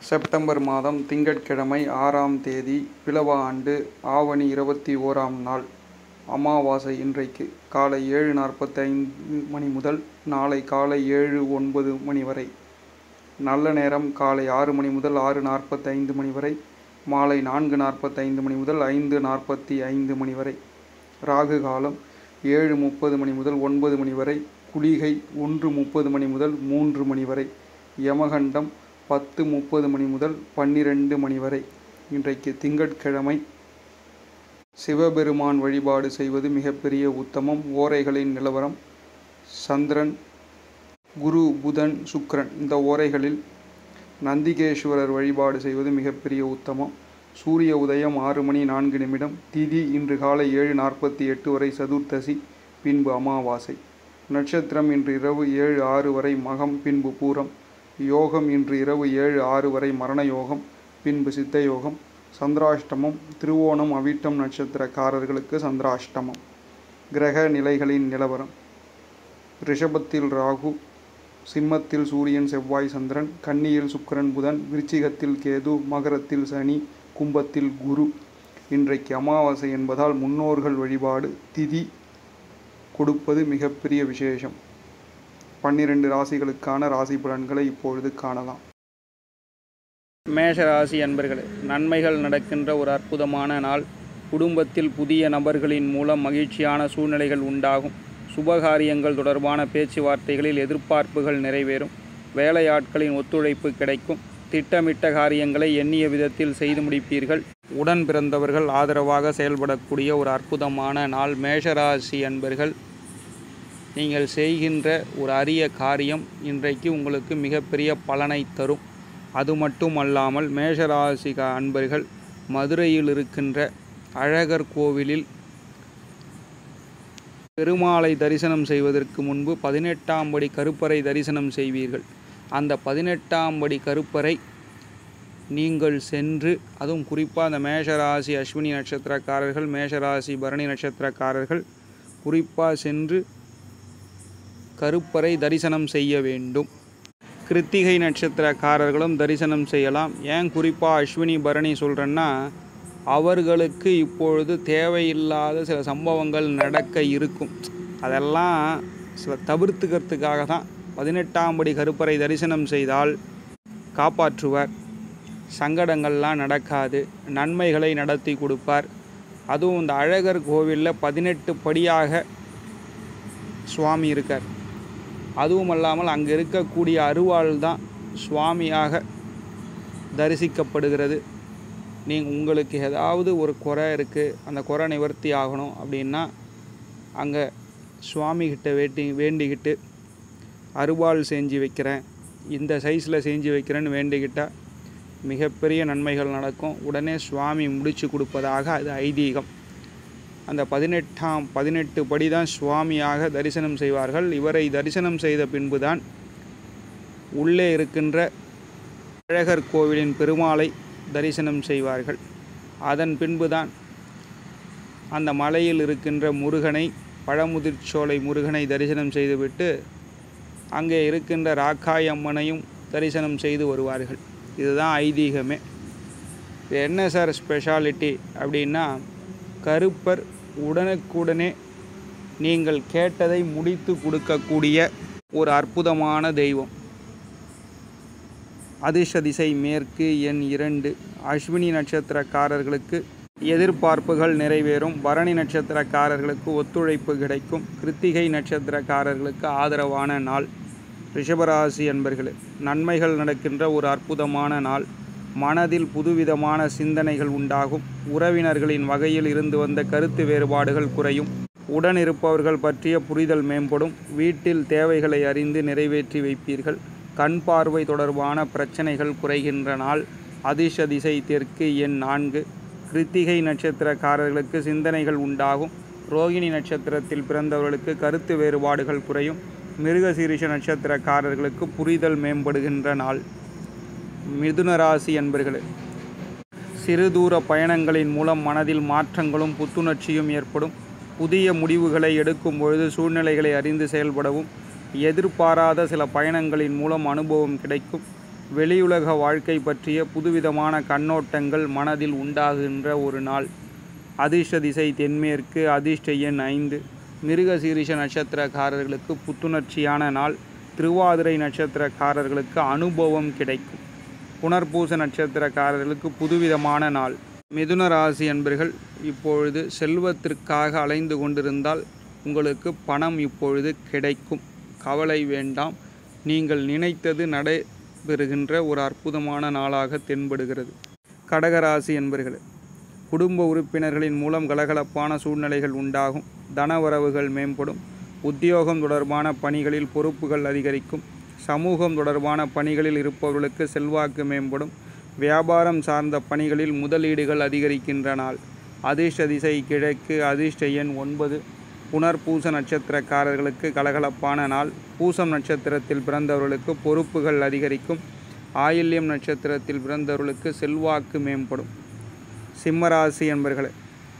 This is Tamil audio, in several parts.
செப்டம்பர் மாதம் திங்கட்கிழமை ஆறாம் தேதி பிலவ ஆண்டு ஆவணி இருபத்தி ஓராம் நாள் அமாவாசை இன்றைக்கு காலை ஏழு நாற்பத்தைந்து மணி முதல் நாளை காலை ஏழு ஒன்பது மணி வரை நல்ல நேரம் காலை ஆறு மணி முதல் ஆறு நாற்பத்தைந்து மணி வரை மாலை நான்கு நாற்பத்தைந்து மணி முதல் ஐந்து நாற்பத்தி ஐந்து மணி வரை ராகு காலம் ஏழு முப்பது மணி முதல் ஒன்பது மணி வரை குளிகை ஒன்று முப்பது மணி முதல் மூன்று மணி வரை யமகண்டம் பத்து முப்பது மணி முதல் பன்னிரெண்டு மணி வரை இன்றைக்கு திங்கட்கிழமை சிவபெருமான் வழிபாடு செய்வது மிகப்பெரிய உத்தமம் ஓரைகளின் நிலவரம் சந்திரன் குரு புதன் சுக்கிரன் இந்த ஓரைகளில் நந்திகேஸ்வரர் வழிபாடு செய்வது மிகப்பெரிய உத்தமம் சூரிய உதயம் ஆறு மணி நான்கு நிமிடம் திதி இன்று காலை ஏழு நாற்பத்தி எட்டு வரை சதுர்த்தசி பின்பு அமாவாசை நட்சத்திரம் இன்று இரவு ஏழு ஆறு வரை மகம் பின்பு பூரம் யோகம் இன்று இரவு ஏழு ஆறு வரை மரண யோகம் பின்பு சித்த யோகம் சந்திராஷ்டமம் திருவோணம் அவிட்டம் நட்சத்திரக்காரர்களுக்கு சந்திராஷ்டமம் கிரக நிலைகளின் நிலவரம் ரிஷபத்தில் ராகு சிம்மத்தில் சூரியன் செவ்வாய் சந்திரன் கன்னியில் சுக்கிரன் புதன் விருச்சிகத்தில் கேது மகரத்தில் சனி கும்பத்தில் குரு இன்றைக்கு அமாவாசை என்பதால் முன்னோர்கள் வழிபாடு திதி கொடுப்பது மிகப்பெரிய விசேஷம் பன்னிரண்டு ராசிகளுக்கான ராசி பலன்களை இப்பொழுது காணலாம் மேஷ ராசி அன்பர்களே நன்மைகள் நடக்கின்ற ஒரு அற்புதமான நாள் குடும்பத்தில் புதிய நபர்களின் மூலம் மகிழ்ச்சியான சூழ்நிலைகள் உண்டாகும் சுபகாரியங்கள் தொடர்பான பேச்சுவார்த்தைகளில் எதிர்பார்ப்புகள் நிறைவேறும் வேலையாட்களின் ஒத்துழைப்பு கிடைக்கும் திட்டமிட்ட காரியங்களை எண்ணிய விதத்தில் செய்து முடிப்பீர்கள் உடன் பிறந்தவர்கள் ஆதரவாக செயல்படக்கூடிய ஒரு அற்புதமான நாள் மேஷராசி அன்பர்கள் நீங்கள் செய்கின்ற ஒரு அரிய காரியம் இன்றைக்கு உங்களுக்கு மிகப்பெரிய பலனை தரும் அது மட்டும் அல்லாமல் மேஷராசிக அன்பர்கள் மதுரையில் இருக்கின்ற அழகர் கோவிலில் பெருமாளை தரிசனம் செய்வதற்கு முன்பு பதினெட்டாம் படி கருப்பறை தரிசனம் செய்வீர்கள் அந்த பதினெட்டாம் படி கருப்பறை நீங்கள் சென்று அதுவும் குறிப்பாக அந்த மேஷராசி அஸ்வினி நட்சத்திரக்காரர்கள் மேஷராசி பரணி நட்சத்திரக்காரர்கள் குறிப்பாக சென்று கருப்பறை தரிசனம் செய்ய வேண்டும் கிருத்திகை நட்சத்திரக்காரர்களும் தரிசனம் செய்யலாம் ஏன் குறிப்பாக அஸ்வினி பரணி சொல்கிறேன்னா அவர்களுக்கு இப்பொழுது தேவையில்லாத சில சம்பவங்கள் நடக்க இருக்கும் அதெல்லாம் சில தவிர்த்துக்கிறதுக்காக தான் பதினெட்டாம் படி கருப்பறை தரிசனம் செய்தால் காப்பாற்றுவார் சங்கடங்கள்லாம் நடக்காது நன்மைகளை நடத்தி கொடுப்பார் அதுவும் இந்த அழகர் கோவிலில் பதினெட்டு படியாக சுவாமி இருக்கார் அதுவும் அல்லாமல் அங்கே இருக்கக்கூடிய அருவாள் தான் சுவாமியாக தரிசிக்கப்படுகிறது நீங்கள் உங்களுக்கு ஏதாவது ஒரு குறை இருக்குது அந்த குறை நிவர்த்தி ஆகணும் அப்படின்னா அங்கே சுவாமிகிட்ட வேட்டி வேண்டிக்கிட்டு அருவாள் செஞ்சு வைக்கிறேன் இந்த சைஸில் செஞ்சு வைக்கிறேன்னு வேண்டிக்கிட்டால் மிகப்பெரிய நன்மைகள் நடக்கும் உடனே சுவாமி முடிச்சு கொடுப்பதாக அது ஐதீகம் அந்த பதினெட்டாம் பதினெட்டு படி தான் சுவாமியாக தரிசனம் செய்வார்கள் இவரை தரிசனம் செய்த பின்புதான் உள்ளே இருக்கின்ற அழகர் கோவிலின் பெருமாளை தரிசனம் செய்வார்கள் அதன் பின்புதான் அந்த மலையில் இருக்கின்ற முருகனை பழமுதிர்ச்சோலை முருகனை தரிசனம் செய்துவிட்டு அங்கே இருக்கின்ற ராக்காய் அம்மனையும் தரிசனம் செய்து வருவார்கள் இதுதான் ஐதீகமே இது என்ன சார் ஸ்பெஷாலிட்டி அப்படின்னா கருப்பர் உடனுக்குடனே நீங்கள் கேட்டதை முடித்து கொடுக்கக்கூடிய ஒரு அற்புதமான தெய்வம் அதிர்ஷ்ட திசை மேற்கு எண் இரண்டு அஸ்வினி நட்சத்திரக்காரர்களுக்கு எதிர்பார்ப்புகள் நிறைவேறும் பரணி நட்சத்திரக்காரர்களுக்கு ஒத்துழைப்பு கிடைக்கும் கிருத்திகை நட்சத்திரக்காரர்களுக்கு ஆதரவான நாள் ரிஷபராசி என்பர்களே நன்மைகள் நடக்கின்ற ஒரு அற்புதமான நாள் மனதில் புதுவிதமான சிந்தனைகள் உண்டாகும் உறவினர்களின் வகையில் இருந்து வந்த கருத்து வேறுபாடுகள் குறையும் உடன் இருப்பவர்கள் பற்றிய புரிதல் மேம்படும் வீட்டில் தேவைகளை அறிந்து நிறைவேற்றி வைப்பீர்கள் கண் பார்வை தொடர்பான பிரச்சனைகள் குறைகின்ற நாள் அதிர்ஷ்ட திசை தெற்கு எண் நான்கு கிருத்திகை நட்சத்திரக்காரர்களுக்கு சிந்தனைகள் உண்டாகும் ரோகிணி நட்சத்திரத்தில் பிறந்தவர்களுக்கு கருத்து வேறுபாடுகள் குறையும் மிருகசீரிஷ நட்சத்திரக்காரர்களுக்கு புரிதல் மேம்படுகின்ற நாள் மிதுன ராசி என்பர்களே சிறு தூர பயணங்களின் மூலம் மனதில் மாற்றங்களும் புத்துணர்ச்சியும் ஏற்படும் புதிய முடிவுகளை எடுக்கும் பொழுது சூழ்நிலைகளை அறிந்து செயல்படவும் எதிர்பாராத சில பயணங்களின் மூலம் அனுபவம் கிடைக்கும் வெளியுலக வாழ்க்கை பற்றிய புதுவிதமான கண்ணோட்டங்கள் மனதில் உண்டாகின்ற ஒரு நாள் அதிர்ஷ்ட திசை தென்மேற்கு அதிர்ஷ்ட எண் ஐந்து மிருகசீரிஷ நட்சத்திரக்காரர்களுக்கு புத்துணர்ச்சியான நாள் திருவாதிரை நட்சத்திரக்காரர்களுக்கு அனுபவம் கிடைக்கும் புனர்பூச நட்சத்திரக்காரர்களுக்கு புதுவிதமான நாள் மிதுன ராசி அன்பர்கள் இப்பொழுது செல்வத்திற்காக அலைந்து கொண்டிருந்தால் உங்களுக்கு பணம் இப்பொழுது கிடைக்கும் கவலை வேண்டாம் நீங்கள் நினைத்தது நடைபெறுகின்ற ஒரு அற்புதமான நாளாக தென்படுகிறது கடகராசி என்பர்களே குடும்ப உறுப்பினர்களின் மூலம் கலகலப்பான சூழ்நிலைகள் உண்டாகும் தனவரவுகள் மேம்படும் உத்தியோகம் தொடர்பான பணிகளில் பொறுப்புகள் அதிகரிக்கும் சமூகம் தொடர்பான பணிகளில் இருப்பவர்களுக்கு செல்வாக்கு மேம்படும் வியாபாரம் சார்ந்த பணிகளில் முதலீடுகள் அதிகரிக்கின்ற நாள் அதிர்ஷ்ட திசை கிழக்கு அதிர்ஷ்ட எண் ஒன்பது புனர்பூச நட்சத்திரக்காரர்களுக்கு கலகலப்பான நாள் பூசம் நட்சத்திரத்தில் பிறந்தவர்களுக்கு பொறுப்புகள் அதிகரிக்கும் ஆயில்யம் நட்சத்திரத்தில் பிறந்தவர்களுக்கு செல்வாக்கு மேம்படும் சிம்மராசி என்பர்களே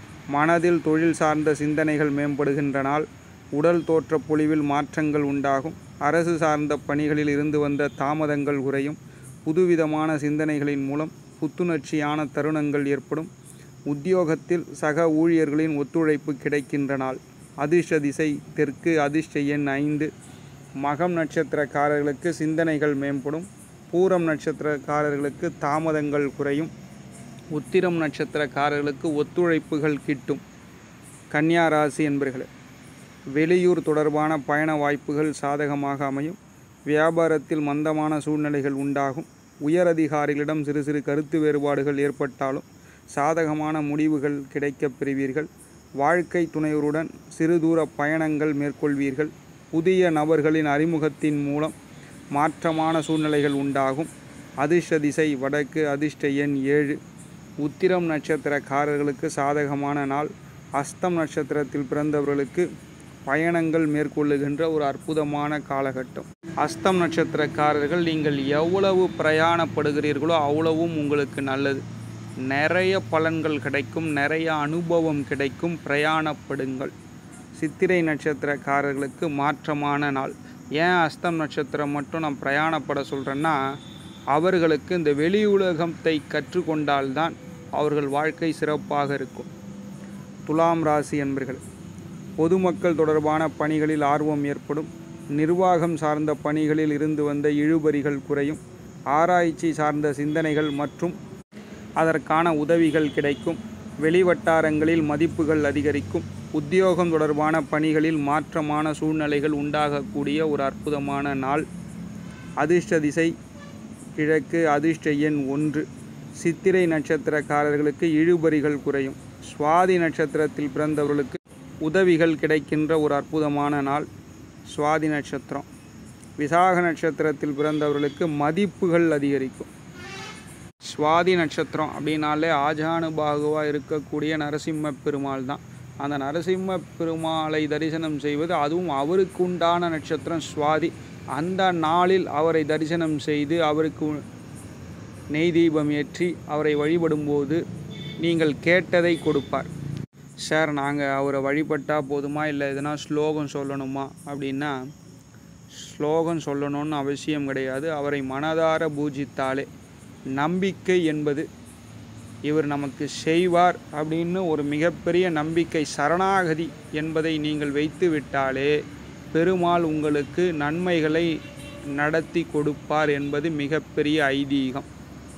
மனதில் தொழில் சார்ந்த சிந்தனைகள் மேம்படுகின்ற நாள் உடல் தோற்ற பொலிவில் மாற்றங்கள் உண்டாகும் அரசு சார்ந்த பணிகளில் இருந்து வந்த தாமதங்கள் குறையும் புதுவிதமான சிந்தனைகளின் மூலம் புத்துணர்ச்சியான தருணங்கள் ஏற்படும் உத்தியோகத்தில் சக ஊழியர்களின் ஒத்துழைப்பு கிடைக்கின்ற நாள் அதிர்ஷ்ட திசை தெற்கு அதிர்ஷ்ட எண் ஐந்து மகம் நட்சத்திரக்காரர்களுக்கு சிந்தனைகள் மேம்படும் பூரம் நட்சத்திரக்காரர்களுக்கு தாமதங்கள் குறையும் உத்திரம் நட்சத்திரக்காரர்களுக்கு ஒத்துழைப்புகள் கிட்டும் கன்னியா ராசி என்பர்களே வெளியூர் தொடர்பான பயண வாய்ப்புகள் சாதகமாக அமையும் வியாபாரத்தில் மந்தமான சூழ்நிலைகள் உண்டாகும் உயரதிகாரிகளிடம் சிறு சிறு கருத்து வேறுபாடுகள் ஏற்பட்டாலும் சாதகமான முடிவுகள் கிடைக்கப் பெறுவீர்கள் வாழ்க்கை துணைவருடன் சிறு தூர பயணங்கள் மேற்கொள்வீர்கள் புதிய நபர்களின் அறிமுகத்தின் மூலம் மாற்றமான சூழ்நிலைகள் உண்டாகும் அதிர்ஷ்ட திசை வடக்கு அதிர்ஷ்ட எண் ஏழு உத்திரம் நட்சத்திரக்காரர்களுக்கு சாதகமான நாள் அஸ்தம் நட்சத்திரத்தில் பிறந்தவர்களுக்கு பயணங்கள் மேற்கொள்ளுகின்ற ஒரு அற்புதமான காலகட்டம் அஸ்தம் நட்சத்திரக்காரர்கள் நீங்கள் எவ்வளவு பிரயாணப்படுகிறீர்களோ அவ்வளவும் உங்களுக்கு நல்லது நிறைய பலன்கள் கிடைக்கும் நிறைய அனுபவம் கிடைக்கும் பிரயாணப்படுங்கள் சித்திரை நட்சத்திரக்காரர்களுக்கு மாற்றமான நாள் ஏன் அஸ்தம் நட்சத்திரம் மட்டும் நான் பிரயாணப்பட சொல்கிறேன்னா அவர்களுக்கு இந்த வெளி உலகத்தை கற்றுக்கொண்டால்தான் அவர்கள் வாழ்க்கை சிறப்பாக இருக்கும் துலாம் ராசி என்பர்கள் பொதுமக்கள் தொடர்பான பணிகளில் ஆர்வம் ஏற்படும் நிர்வாகம் சார்ந்த பணிகளில் இருந்து வந்த இழுபறிகள் குறையும் ஆராய்ச்சி சார்ந்த சிந்தனைகள் மற்றும் அதற்கான உதவிகள் கிடைக்கும் வெளிவட்டாரங்களில் மதிப்புகள் அதிகரிக்கும் உத்தியோகம் தொடர்பான பணிகளில் மாற்றமான சூழ்நிலைகள் உண்டாகக்கூடிய ஒரு அற்புதமான நாள் அதிர்ஷ்ட திசை கிழக்கு அதிர்ஷ்ட எண் ஒன்று சித்திரை நட்சத்திரக்காரர்களுக்கு இழுபறிகள் குறையும் சுவாதி நட்சத்திரத்தில் பிறந்தவர்களுக்கு உதவிகள் கிடைக்கின்ற ஒரு அற்புதமான நாள் சுவாதி நட்சத்திரம் விசாக நட்சத்திரத்தில் பிறந்தவர்களுக்கு மதிப்புகள் அதிகரிக்கும் சுவாதி நட்சத்திரம் அப்படின்னாலே ஆஜானுபாகுவாக இருக்கக்கூடிய நரசிம்ம பெருமாள் தான் அந்த நரசிம்ம பெருமாளை தரிசனம் செய்வது அதுவும் அவருக்கு உண்டான நட்சத்திரம் சுவாதி அந்த நாளில் அவரை தரிசனம் செய்து அவருக்கு நெய் தீபம் ஏற்றி அவரை வழிபடும்போது நீங்கள் கேட்டதை கொடுப்பார் சார் நாங்கள் அவரை வழிபட்டால் போதுமா இல்லை எதனா ஸ்லோகம் சொல்லணுமா அப்படின்னா ஸ்லோகம் சொல்லணும்னு அவசியம் கிடையாது அவரை மனதார பூஜித்தாலே நம்பிக்கை என்பது இவர் நமக்கு செய்வார் அப்படின்னு ஒரு மிகப்பெரிய நம்பிக்கை சரணாகதி என்பதை நீங்கள் வைத்து விட்டாலே பெருமாள் உங்களுக்கு நன்மைகளை நடத்தி கொடுப்பார் என்பது மிகப்பெரிய ஐதீகம்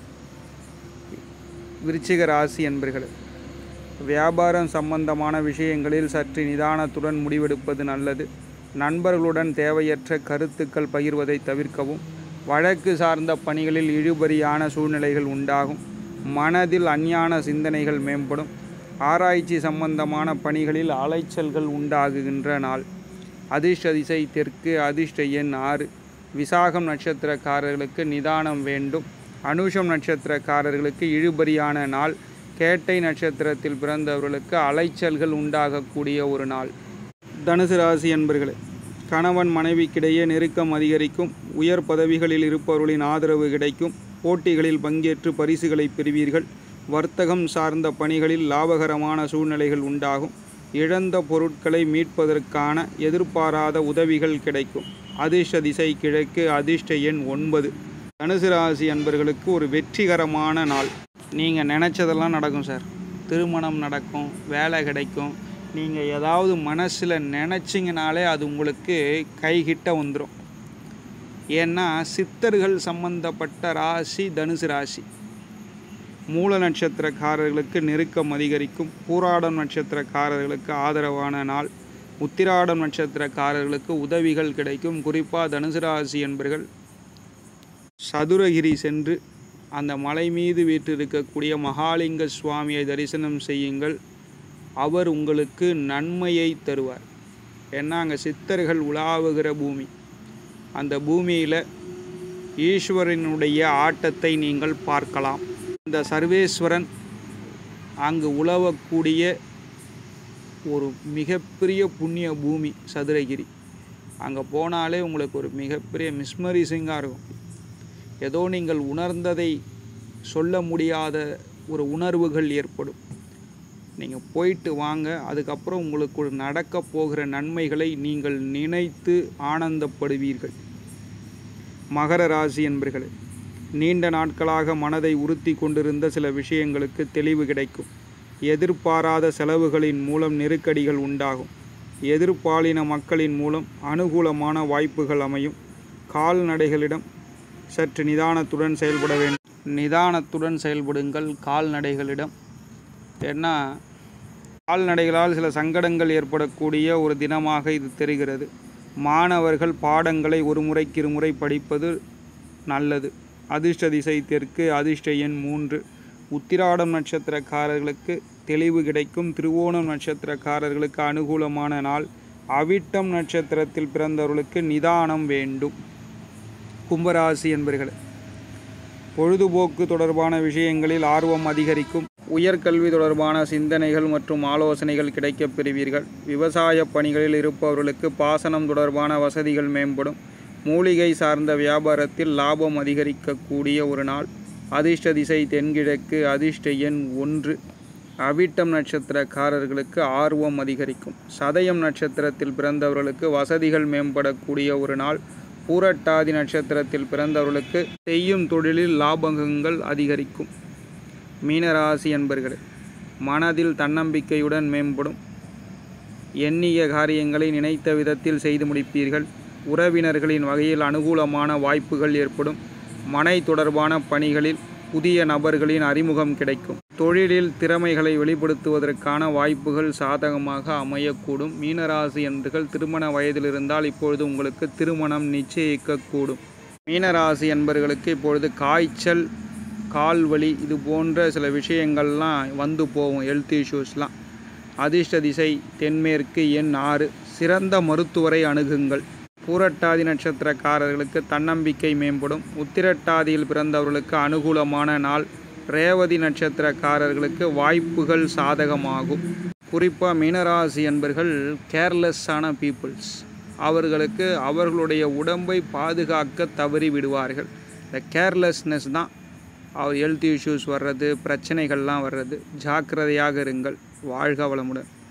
விருச்சிக ராசி என்பர்களே வியாபாரம் சம்பந்தமான விஷயங்களில் சற்று நிதானத்துடன் முடிவெடுப்பது நல்லது நண்பர்களுடன் தேவையற்ற கருத்துக்கள் பகிர்வதை தவிர்க்கவும் வழக்கு சார்ந்த பணிகளில் இழுபறியான சூழ்நிலைகள் உண்டாகும் மனதில் அஞ்ஞான சிந்தனைகள் மேம்படும் ஆராய்ச்சி சம்பந்தமான பணிகளில் அலைச்சல்கள் உண்டாகுகின்ற நாள் அதிர்ஷ்ட திசை தெற்கு அதிர்ஷ்ட எண் ஆறு விசாகம் நட்சத்திரக்காரர்களுக்கு நிதானம் வேண்டும் அனுஷம் நட்சத்திரக்காரர்களுக்கு இழுபறியான நாள் கேட்டை நட்சத்திரத்தில் பிறந்தவர்களுக்கு அலைச்சல்கள் உண்டாகக்கூடிய ஒரு நாள் தனுசு ராசி என்பர்களே கணவன் மனைவிக்கிடையே நெருக்கம் அதிகரிக்கும் உயர் பதவிகளில் இருப்பவர்களின் ஆதரவு கிடைக்கும் போட்டிகளில் பங்கேற்று பரிசுகளை பெறுவீர்கள் வர்த்தகம் சார்ந்த பணிகளில் லாபகரமான சூழ்நிலைகள் உண்டாகும் இழந்த பொருட்களை மீட்பதற்கான எதிர்பாராத உதவிகள் கிடைக்கும் அதிர்ஷ்ட திசை கிழக்கு அதிர்ஷ்ட எண் ஒன்பது தனுசு ராசி அன்பர்களுக்கு ஒரு வெற்றிகரமான நாள் நீங்கள் நினச்சதெல்லாம் நடக்கும் சார் திருமணம் நடக்கும் வேலை கிடைக்கும் நீங்கள் ஏதாவது மனசில் நினச்சிங்கனாலே அது உங்களுக்கு கைகிட்ட வந்துடும் ஏன்னா சித்தர்கள் சம்பந்தப்பட்ட ராசி தனுசு ராசி மூல நட்சத்திரக்காரர்களுக்கு நெருக்கம் அதிகரிக்கும் பூராடம் நட்சத்திரக்காரர்களுக்கு ஆதரவான நாள் உத்திராடம் நட்சத்திரக்காரர்களுக்கு உதவிகள் கிடைக்கும் குறிப்பாக தனுசு ராசி என்பர்கள் சதுரகிரி சென்று அந்த மலை மீது வீற்றிருக்கக்கூடிய மகாலிங்க சுவாமியை தரிசனம் செய்யுங்கள் அவர் உங்களுக்கு நன்மையை தருவார் ஏன்னா அங்கே சித்தர்கள் உலாவுகிற பூமி அந்த பூமியில் ஈஸ்வரனுடைய ஆட்டத்தை நீங்கள் பார்க்கலாம் இந்த சர்வேஸ்வரன் அங்கு உலவக்கூடிய ஒரு மிகப்பெரிய புண்ணிய பூமி சதுரகிரி அங்கே போனாலே உங்களுக்கு ஒரு மிகப்பெரிய மிஸ்மரிசிங்காக இருக்கும் ஏதோ நீங்கள் உணர்ந்ததை சொல்ல முடியாத ஒரு உணர்வுகள் ஏற்படும் நீங்கள் போயிட்டு வாங்க அதுக்கப்புறம் உங்களுக்கு ஒரு நடக்க போகிற நன்மைகளை நீங்கள் நினைத்து ஆனந்தப்படுவீர்கள் மகர ராசி என்பர்களே நீண்ட நாட்களாக மனதை உறுத்தி கொண்டிருந்த சில விஷயங்களுக்கு தெளிவு கிடைக்கும் எதிர்பாராத செலவுகளின் மூலம் நெருக்கடிகள் உண்டாகும் எதிர்பாலின மக்களின் மூலம் அனுகூலமான வாய்ப்புகள் அமையும் கால்நடைகளிடம் சற்று நிதானத்துடன் செயல்பட வேண்டும் நிதானத்துடன் செயல்படுங்கள் கால்நடைகளிடம் ஏன்னா கால்நடைகளால் சில சங்கடங்கள் ஏற்படக்கூடிய ஒரு தினமாக இது தெரிகிறது மாணவர்கள் பாடங்களை ஒரு முறைக்கு இருமுறை படிப்பது நல்லது அதிர்ஷ்ட திசை தெற்கு அதிர்ஷ்ட எண் மூன்று உத்திராடம் நட்சத்திரக்காரர்களுக்கு தெளிவு கிடைக்கும் திருவோணம் நட்சத்திரக்காரர்களுக்கு அனுகூலமான நாள் அவிட்டம் நட்சத்திரத்தில் பிறந்தவர்களுக்கு நிதானம் வேண்டும் கும்பராசி என்பர்களே பொழுதுபோக்கு தொடர்பான விஷயங்களில் ஆர்வம் அதிகரிக்கும் உயர்கல்வி தொடர்பான சிந்தனைகள் மற்றும் ஆலோசனைகள் கிடைக்கப் பெறுவீர்கள் விவசாய பணிகளில் இருப்பவர்களுக்கு பாசனம் தொடர்பான வசதிகள் மேம்படும் மூலிகை சார்ந்த வியாபாரத்தில் லாபம் அதிகரிக்கக்கூடிய ஒரு நாள் அதிர்ஷ்ட திசை தென்கிழக்கு அதிர்ஷ்ட எண் ஒன்று அவிட்டம் நட்சத்திரக்காரர்களுக்கு ஆர்வம் அதிகரிக்கும் சதயம் நட்சத்திரத்தில் பிறந்தவர்களுக்கு வசதிகள் மேம்படக்கூடிய ஒரு நாள் பூரட்டாதி நட்சத்திரத்தில் பிறந்தவர்களுக்கு செய்யும் தொழிலில் லாபகங்கள் அதிகரிக்கும் மீனராசி என்பர்களே மனதில் தன்னம்பிக்கையுடன் மேம்படும் எண்ணிய காரியங்களை நினைத்த விதத்தில் செய்து முடிப்பீர்கள் உறவினர்களின் வகையில் அனுகூலமான வாய்ப்புகள் ஏற்படும் மனை தொடர்பான பணிகளில் புதிய நபர்களின் அறிமுகம் கிடைக்கும் தொழிலில் திறமைகளை வெளிப்படுத்துவதற்கான வாய்ப்புகள் சாதகமாக அமையக்கூடும் மீனராசி என்பர்கள் திருமண வயதில் இருந்தால் இப்பொழுது உங்களுக்கு திருமணம் நிச்சயிக்கக்கூடும் மீனராசி என்பர்களுக்கு இப்பொழுது காய்ச்சல் கால் வலி இது போன்ற சில விஷயங்கள்லாம் வந்து போகும் ஹெல்த் இஷ்யூஸ்லாம் அதிர்ஷ்ட திசை தென்மேற்கு எண் ஆறு சிறந்த மருத்துவரை அணுகுங்கள் பூரட்டாதி நட்சத்திரக்காரர்களுக்கு தன்னம்பிக்கை மேம்படும் உத்திரட்டாதியில் பிறந்தவர்களுக்கு அனுகூலமான நாள் ரேவதி நட்சத்திரக்காரர்களுக்கு வாய்ப்புகள் சாதகமாகும் குறிப்பாக மீனராசி என்பர்கள் கேர்லெஸ்ஸான பீப்புள்ஸ் அவர்களுக்கு அவர்களுடைய உடம்பை பாதுகாக்க தவறி விடுவார்கள் இந்த கேர்லெஸ்னஸ் தான் அவர் ஹெல்த் இஷ்யூஸ் வர்றது பிரச்சனைகள்லாம் வர்றது ஜாக்கிரதையாக இருங்கள் வாழ்க வளமுடன்